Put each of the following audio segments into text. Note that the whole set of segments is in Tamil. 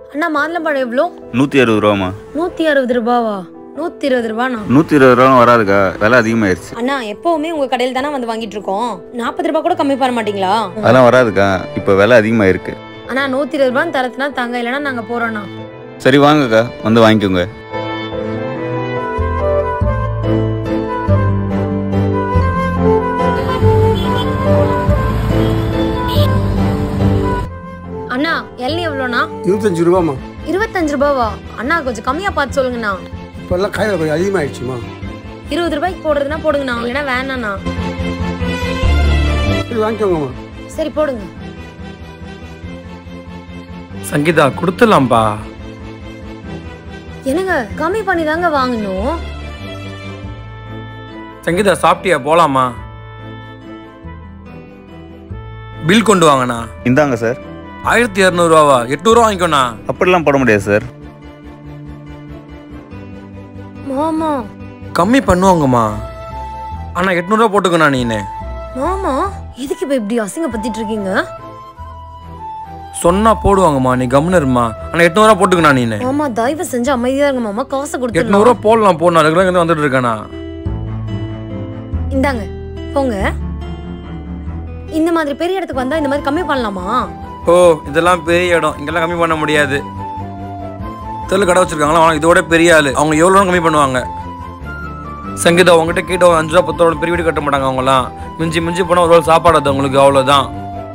அண்ணா மாதுளம்பழம் எவ்வளோ நூற்றி அறுபது ரூபாம்மா நூற்றி அறுபது ரூபாவா நூற்றி இருபது ரூபாண்ணா நூற்றி இருபது ரூபா வராதுக்கா விலை அதிகமாயிருச்சு அண்ணா எப்பவுமே உங்க கடையில் தானே வந்து வாங்கிட்டு இருக்கோம் நாற்பது ரூபாய் கூட கம்மி பண்ண மாட்டீங்களா அதெல்லாம் வராதுக்கா இப்போ விலை அதிகமாயிருக்கு அண்ணா நூற்றி இருபது ரூபான்னு தரத்துனா தாங்க இல்லைன்னா நாங்கள் போகிறோண்ணா சரி வாங்கக்கா வந்து வாங்கிக்கோங்க அண்ணா இளநீ எவ்வளோண்ணா இருபத்தஞ்சு ரூபாம்மா இருபத்தஞ்சு ரூபாவா அண்ணா கொஞ்சம் கம்மியாக பார்த்து சொல்லுங்கண்ணா இப்போல்லாம் காயில் கொஞ்சம் அதிகமாகிடுச்சுமா இருபது ரூபாய்க்கு போடுறதுன்னா போடுங்கண்ணா இல்லைன்னா வேணாண்ணா சரி வாங்கிக்கோங்கம்மா சரி போடுங்க சங்கீதா கொடுத்துடலாம்ப்பா என்னங்க கம்மி பண்ணி தாங்க வாங்கணும் சங்கீதா சாப்பிட்டியா போலாமா பில் கொண்டு வாங்கண்ணா இந்தாங்க சார் ஆயிரத்தி இரநூறுவாவா எட்நூறுவா வாங்கிக்கோண்ணா அப்படிலாம் போட முடியாது சார் மாமா கம்மி பண்ணுவாங்கம்மா அண்ணா எட்நூறுவா போட்டுக்கண்ணா நீனு மாமா எதுக்கு இப்போ இப்படி அசிங்கப்படுத்திட்டு இருக்கீங்க சொன்னா போடுவாங்கம்மா நீ கம்முன்னு இருமா அண்ணா எட்நூறுவா போட்டுக்கண்ணா நீனு மாமா தயவு செஞ்சு அமைதியா இருங்க மாமா காசை கொடுத்துடலாம் எட்நூறுவா போடலாம் போடலாம் ரெகுலர் இருந்து வந்துட்டு இருக்கேண்ணா இந்தாங்க போங்க இந்த மாதிரி பெரிய இடத்துக்கு வந்தா இந்த மாதிரி கம்மி பண்ணலாமா ஓ இதெல்லாம் பெரிய இடம் இங்கெல்லாம் கம்மி பண்ண முடியாது தெருல கடை வச்சிருக்காங்களா ஆனால் இதோட பெரிய ஆளு அவங்க எவ்வளோ கம்மி பண்ணுவாங்க சங்கீதா உங்ககிட்ட கேட்டு ஒரு அஞ்சு ரூபா பத்து ரூபா பெரிய வீடு கட்ட மாட்டாங்க அவங்கலாம் மிஞ்சி மிஞ்சி போனால் ஒரு வேளை சாப்பாடு அது அவங்களுக்கு அவ்வளோதான்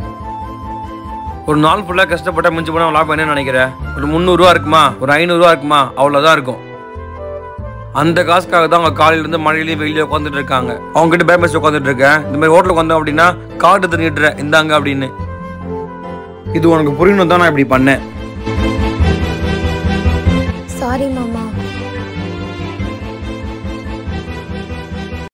ஒரு நாள் ஃபுல்லாக கஷ்டப்பட்டா மிஞ்சி போனால் லாபம் என்ன நினைக்கிற ஒரு முந்நூறுரூவா இருக்குமா ஒரு ஐநூறுரூவா இருக்குமா அவ்வளோதான் இருக்கும் அந்த காசுக்காக தான் அவங்க காலையிலேருந்து மழையிலேயும் வெயிலே உட்காந்துட்டு இருக்காங்க அவங்க கிட்ட பேமஸ் உட்காந்துட்டு இருக்கேன் இந்த மாதிரி ஹோட்டலுக்கு வந்தோம் அப்படின்னா காட்டு தண்ணிட்டுற இந்தாங்க அப்படின்னு இது உனக்கு புரியணும் தான் நான் இப்படி பண்ணேன் சாரி மாமா